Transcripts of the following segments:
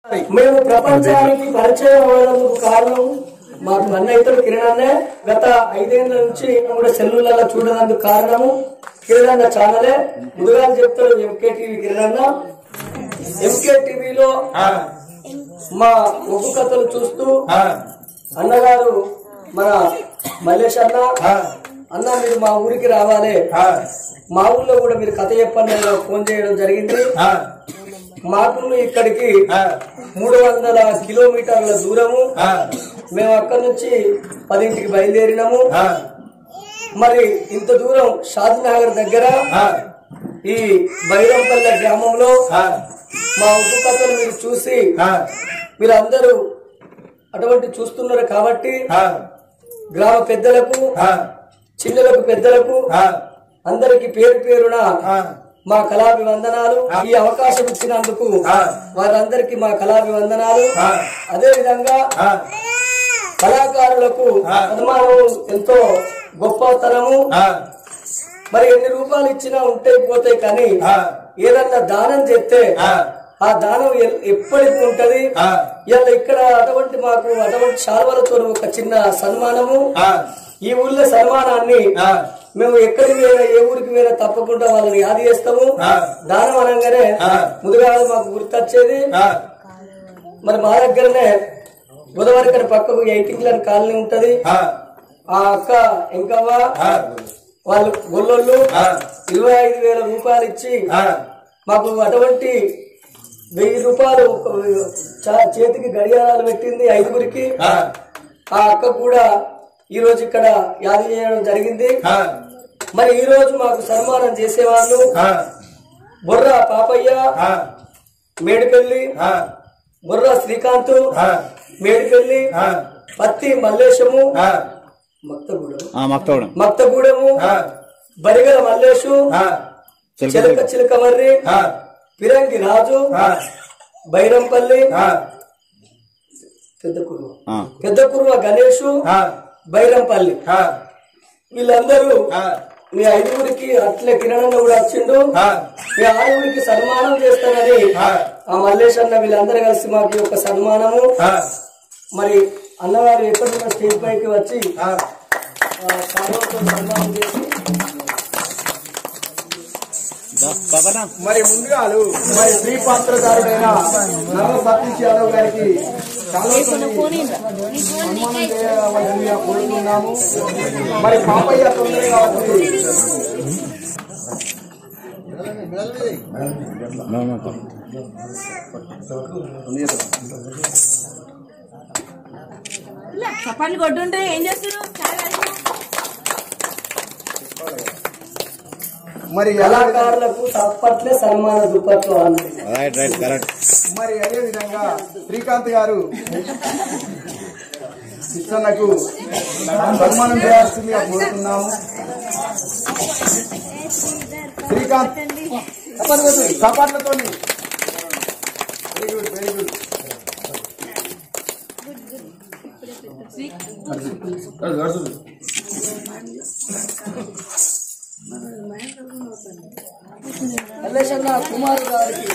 మేము ప్రపంచానికి పరిచయం అవ్వడానికి కారణం మాకు అన్నయ్యతో కిరణాన్నే గత ఐదేళ్ల నుంచి కూడా సెల్లులలో చూడడానికి కారణము కిరణ్ ఛానలే ముందుగా చెప్తాడు ఎంకే టీవీ కిరణ్ ఎంకే టీవీలో మా ఒగ్గు కథలు చూస్తూ అన్నగారు మన మల్లేష్ అన్న అన్న మీరు మా ఊరికి రావాలి మా ఊళ్ళో కూడా మీరు కథ చెప్పండి అని ఫోన్ చేయడం జరిగింది మాకు ఇక్కడికి మూడు వందల కిలోమీటర్ల దూరము మేము అక్కడి నుంచి పదింటికి బయలుదేరినాము మరి ఇంత దూరం షాద్నగర్ దగ్గర ఈ బైరంపల్లె గ్రామంలో మా ఉప్పు కథలు మీరు చూసి మీరందరూ అటువంటి చూస్తున్నారు కాబట్టి గ్రామ పెద్దలకు చిన్నలకు పెద్దలకు అందరికి పేరు పేరున మా కళాభివందనాలు ఈ అవకాశం ఇచ్చినందుకు వారందరికి మా కళాభివందనాలు అదే విధంగా కళాకారులకు సన్మానం ఎంతో గొప్పతనము మరి ఎన్ని రూపాయలు ఇచ్చినా ఉంటే పోతాయి కానీ ఏదన్నా దానం చేస్తే ఆ దానం ఎ- ఎప్పటికీ ఉంటది ఇలా ఇక్కడ అటువంటి మాకు అటువంటి శాల్వలతో ఒక చిన్న సన్మానము ఈ ఊళ్ళో సన్మానాన్ని మేము ఎక్కడికి పోయినా ఏ ఊరికి పోయినా తప్పకుండా వాళ్ళని యాది చేస్తాము దానం అనగానే ముందుగా మాకు గుర్తొచ్చేది మరి మా దగ్గరనే గోదావరి పక్కకు ఎయిటింగ్లర్ కాలనీ ఉంటది ఆ అక్క ఇంకవ్వ వాళ్ళు గొల్లోళ్ళు ఇరవై ఐదు వేల రూపాయలు ఇచ్చి మాకు అటువంటి వెయ్యి రూపాయలు ఒక చా- చేతికి గడియారాలు పెట్టింది ఐదుగురికి ఆ అక్క కూడా ఈ రోజు ఇక్కడ యాది చేయడం జరిగింది మరి ఈ రోజు మాకు సన్మానం చేసేవాళ్ళు బొర్ర పాపయ్య మేడిపల్లి బుర్ర శ్రీకాంత్ మేడిపల్లి పత్తి మల్లేశము మక్తగూడెం మక్తవడం మక్తగూడెము బరిగల మల్లేషు చిలక చిలక మర్రి పిరంగి రాజు బైరంపల్లి పెద్ద కురువ పెద్ద కురువ గణేషు బైరంపల్లి వీళ్ళందరూ మీ ఐదుగురికి అట్లే కిరణ్ కూడా వచ్చిండు మీ ఆరుగురికి సన్మానం చేస్తానని ఆ మల్లేష్ అన్న వీళ్ళందరూ కలిసి మాకు ఈ యొక్క సన్మానము మరి అన్నగారు ఎక్కడున్న స్టేజ్ పైకి వచ్చి ఆ, కాలువతో సన్మానం చేసి మరి ముందుగా మరి శ్రీ పాత్రదారుడైన నల్ల సతీష్ యాదవ్ గారికి కాలువతోని సన్మానం చేయవలసిందిగా కోరుతున్నాము మరి పాపయ్య తొందరగా వచ్చి చప్పట్లు కొట్టుంటే ఏం చేస్తున్నారు చాలా మరి ఎలా కళాకారులకు తప్పట్లే సన్మాన దుప్పట్లు అన్నది రైట్ రైట్ కరెక్ట్ మరి అదే విధంగా శ్రీకాంత్ గారు కృష్ణన్నకు సన్మానం చేయాల్సిందిగా కోరుతున్నాము శ్రీకాంత్ సపాట్లతో very good very good Mallesh అన్న కుమార్ గారికి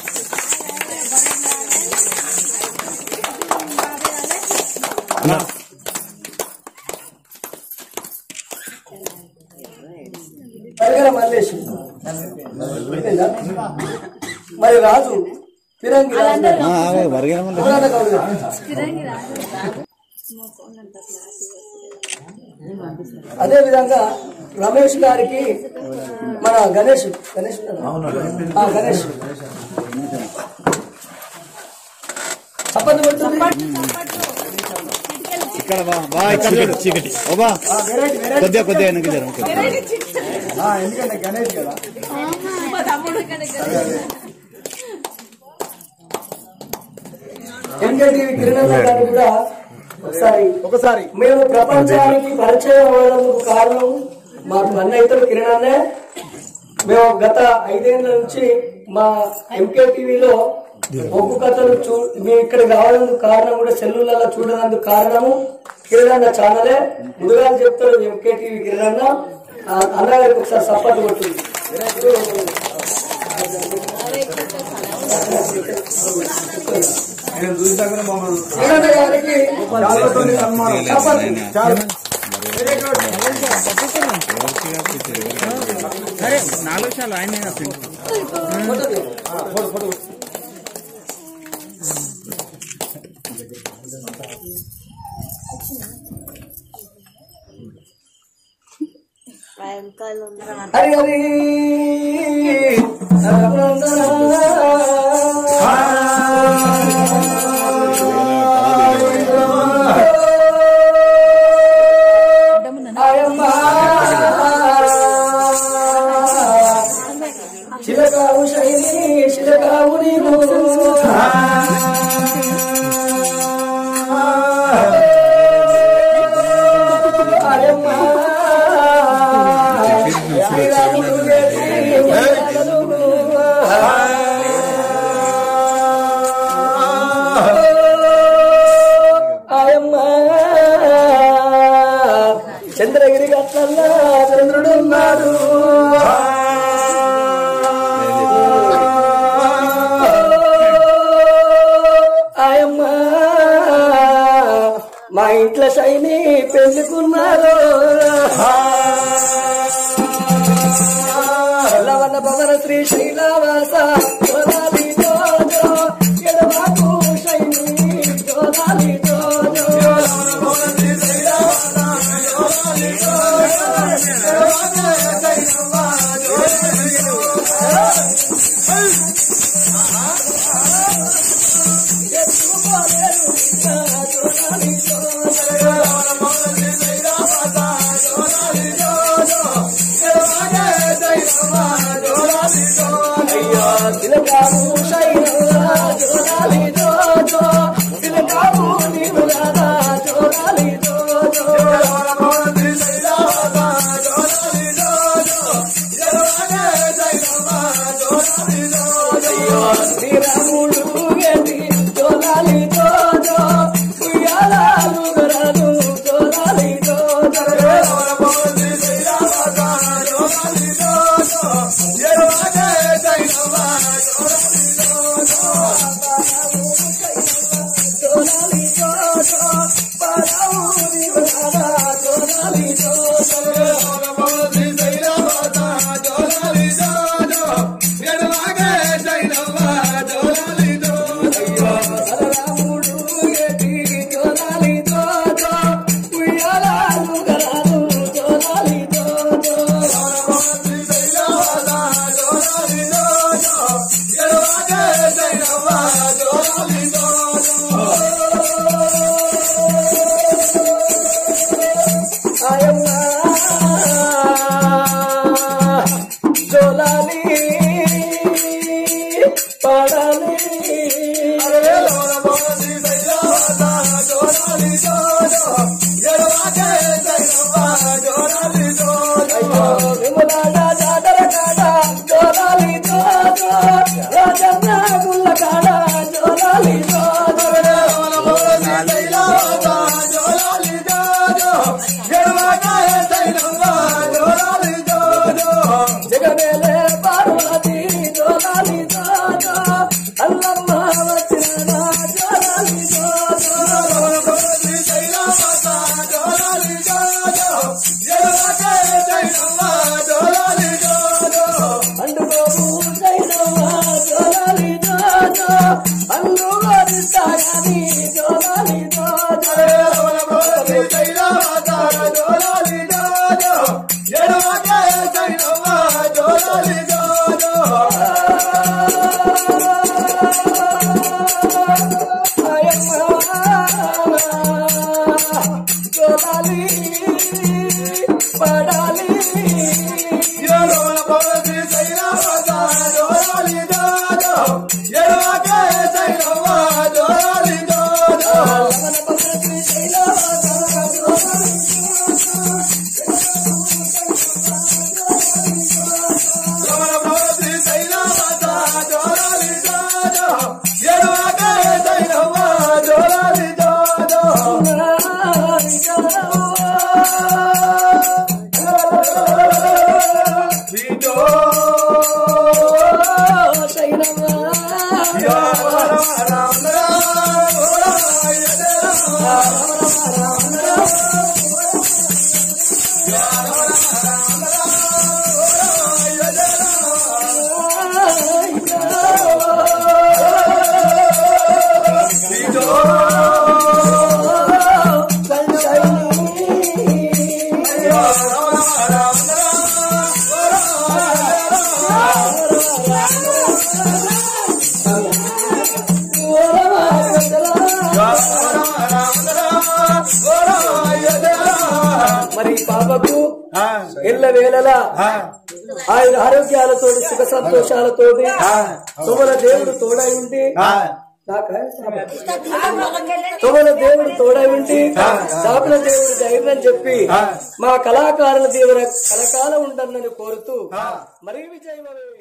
పరిగణ మల్లేష్ అయిపోయిందా? మరి రాజు ఫిరంగి రాజు వరగడం పురాణ కవులు. అదే విధంగా రమేష్ గారికి మన గణేష్ గణేష్ ఉన్నాడా? ఆ, గణేష్ చప్పట్లు కొడుతుంది ఇక్కడ బా బా ఇక్కడ చూడు చీకటి ఓ బా వెరైటీ వెరైటీ కొద్దిగా కొద్దిగా వెనక్కి జరం ఎందుకంటే గణేష్ కదా మా తమ్ముడు ఎంకేటీవీ కిరణ్ గారు కూడా ఒకసారి ఒకసారి మేము ప్రపంచానికి పరిచయం అవ్వడానికి కారణం మాకు అన్నయ్యతో కిరణాన్నే మేము గత ఐదేళ్ల నుంచి మా ఎంకే టీవీలో ఒగ్గు కథలు చూ మేము ఇక్కడ రావడానికి కారణం కూడా సెల్లులలో చూడడానికి కారణము కిరణ్ ఛానలే ముందుగా చెప్తాడు ఎంకే టీవీ కిరణ్ అన్నగారికి ఒకసారి సపోర్ట్ కొట్టింది నేను చూసాకనే మమ్మల్ని ఈయన గారికి చాలతో సన్మానం చాలు వెరీ గుడ్ సరే నాలుగు సార్లు ఆయన హరి హరి శిలకావు శైలి శిలకావు నీవు ఆయమ్మ శ్రీరాముడు ఆయమ్మ చంద్రగిరి గట్లల్లా చంద్రుడు ఉన్నాడు ఆయమ్మ మా ఇంట్లో శైని పెళ్ళుకున్నారు లవణ భవన శ్రీ శ్రీలావాస జోదాలి జోజో ఎడమాకు శైని జోదాలి జోజో తిలకాము శైనవులా జోదాలి జోజో తిలకాము నీవులాదా జోదాలి జోజో శ్రీరాముడు గది జోదాలి జోజో ఉయ్యాలాలు గరాలు జోదాలి జోజో జోదాలి జోజో పరావు నీవులాదా జోదాలి జోజో రాముడు గది జోదాలి జోజో ఉయ్యాలాలు గరాలు జోదాలి జోజో ఆయమ్మ జోలాలి పడాలి విమలాడ జాతర కాడ జోలాలి జోజో రాజన్న గుల్ల కాడ జోలాలి జోజో జగమేలే పార్వతి జోలాలి జోజో అల్లమ్మ వచ్చిన జోలాలి జోజో అందుకోము జైనవ్వ జోలాలి జోజో అల్లు వరిస్తాయని జోలాలి జోజో జోలాలి పడాలి మరి ఈ పాపకు ఎల్ల వేళలా ఆయన ఆరోగ్యాలతో సుఖ సంతోషాలతో తుమల దేవుడు తోడై ఉండి నాకా? తుమల దేవుడు తోడై ఉండి చాపల దేవుడు ధైర్యం చెప్పి మా కళాకారుల దేవుడు కలకాలం ఉండన్నని కోరుతూ మరి విజయమవే